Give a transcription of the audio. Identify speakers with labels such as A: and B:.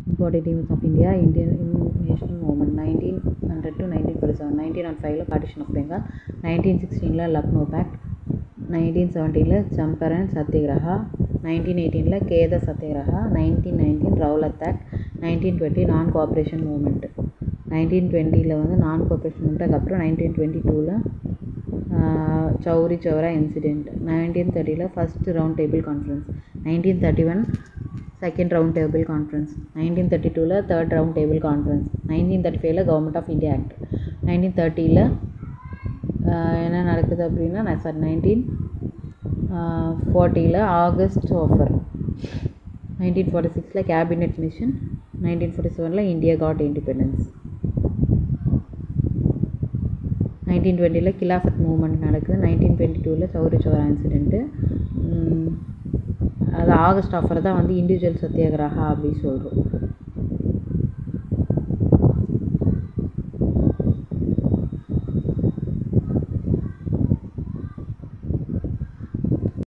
A: important events of India Indian national movement nineteen hundred to nineteen forty seven nineteen naught ஃபைவ்ல partition of Bengal nineteen சிக்ஸ்டீனில் Lucknow pact nineteen செவன்டீனில் Champaran satyagraha nineteen எயிட்டீனில் Kheda satyagraha nineteen nineteen Rowlatt act nineteen twenty non cooperation movement nineteen டுவெண்ட்டியில் வந்து non cooperation movement அதுக்கப்புறம் nineteen twenty டூவில் Chauri Chaura incident nineteen தேர்ட்டியில் first round table conference nineteen thirty one second round table conference nineteen thirty டூவில் third round table conference nineteen thirty ஃபைவ்ல government of India act nineteen தேர்ட்டியில் என்ன நடக்குது அப்படின்னா sorry nineteen ஃபார்ட்டியில் ஆகஸ்ட் ஆஃபர் நைன்டீன் ஃபார்ட்டி சிக்ஸில் cabinet mission nineteen forty செவனில் India got independence nineteen டுவெண்ட்டியில் கிலாஃபத் மூவ்மெண்ட் நடக்குது நைன்டீன் டுவெண்ட்டி டூவில் சௌரி சௌரா இன்சிடெண்ட்டு அது ஆகஸ்ட் ஆஃபர் தான் வந்து இண்டிவிஜுவல் சத்தியாகிரகா அப்படின்னு சொல்கிறோம்